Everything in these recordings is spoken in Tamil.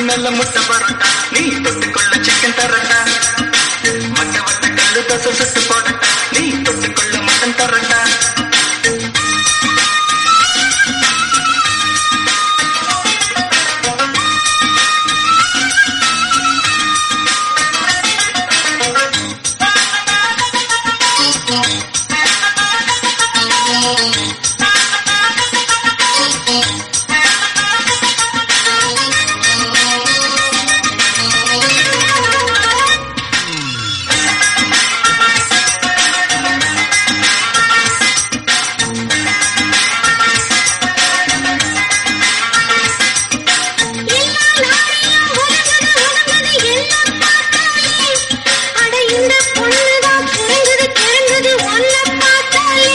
மெல்ல முட்டை பரோட்டா நீ தொட்டுக்கொள்ள சிக்கன் தரட்டா வட்ட வட்ட கல்லு தோசை சுட்டு போடட்டா நீ தொட்டுக்கொள்ள மட்டன் தரட்டா எல்லா நாளையும் உலகுது உலகுது எல்லாம் பார்த்தாலே அட இந்த பொண்ணுதான் கிறங்குது கிறங்குது ஒன்ன பார்த்தாலே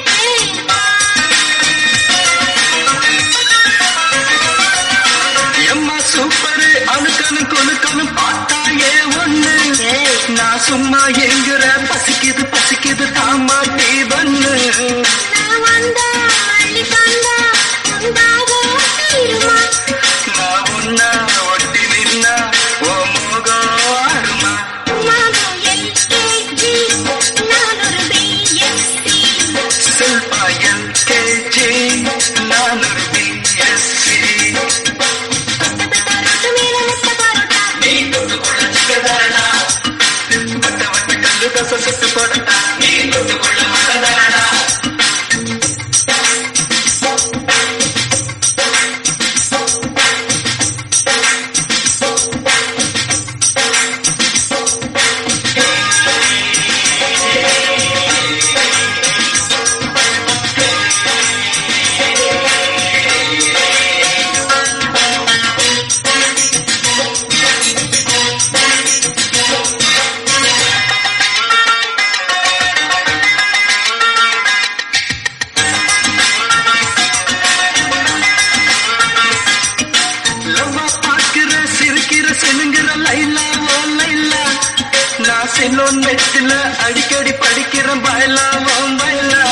எம்மா சூப்பரு அணுக்கணு கொழுக்கணு பார்த்தாயே ஒண்ணு நான் சும்மா எங்குற பசிக்குது பசிக்குது தாமா டீ பண்ணு நான் வந்தா அள்ளி தந்தா வந்தாவோ தீருமா நான் உன்னா ஒட்டி நின்னா ஓ மோகம் ஆடுமா மாதம் எல்கேஜி நான் ஒரு பிஎஸ்சி செல்பா எல்கேஜி நான் ஒரு பிஎஸ்சி ரொட்டு மேல முட்டை பரோட்டா நீ தொட்டுக்கொள்ள சிக்கதாரடா வட்ட வட்ட கல்லு தசை சுட்டு போடட்டா நீ தொட்டுக்கொள்ள மகதாரடா லவ்வா பாக்குற சிரிக்கிற சினுங்கிற லைலா ஓ லைலா நான் செல்லோன் நெட்டில அடிக்கடி படிக்கிற பயலா ஓ பயலா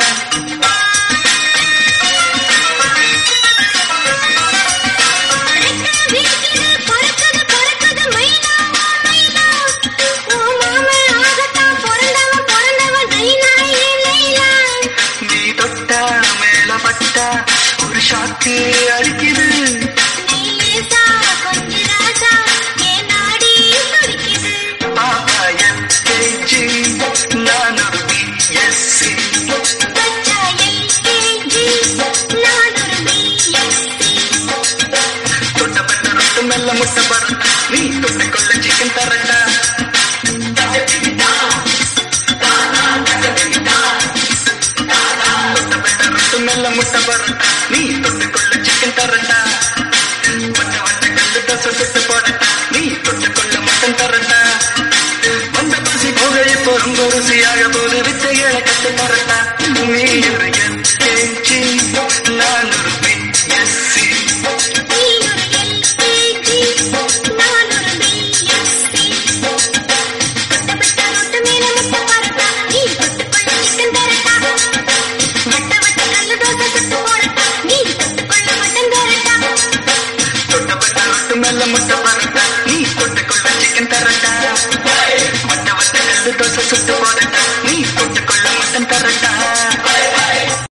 வீட்டில் பறக்குது பறக்குது மைனா மைனா ஓ மாமே ஆகத்தான் பிறந்தவன் பிறந்தவன் நைனா ஏ நைனா நீ தொட்டா மேல பட்டா ஒரு ஷாக்கு அடிக்குது நீ லேசா கொஞ்ச ராசா ஏன் நாடி துடிக்குது பாப்பா எல்கேஜி நான் ஒரு பிஎஸ்சி பச்சா எல்கேஜி நான் ஒரு பிஎஸ்சி தொட்டப்பட்ட ரொட்டு மெல்ல முட்டை பரோட்டா நீ தொட்டுக்கொள்ள சிக்கன் தரட்டா தொட்டப்பட்ட ரொட்டு மெல்ல முட்டை பரோட்டா நீ தொட்டுக்கொள்ள சிக்கன் தரட்டா வட்ட வட்ட கல்லு தோசை சுட்டு போடட்டா நீ தொட்டுக்கொள்ள மட்டன் தரட்டா வந்த பசி போக இப்போ ரொம்ப ருசியாக போது வித்தைகளை கட்டு தர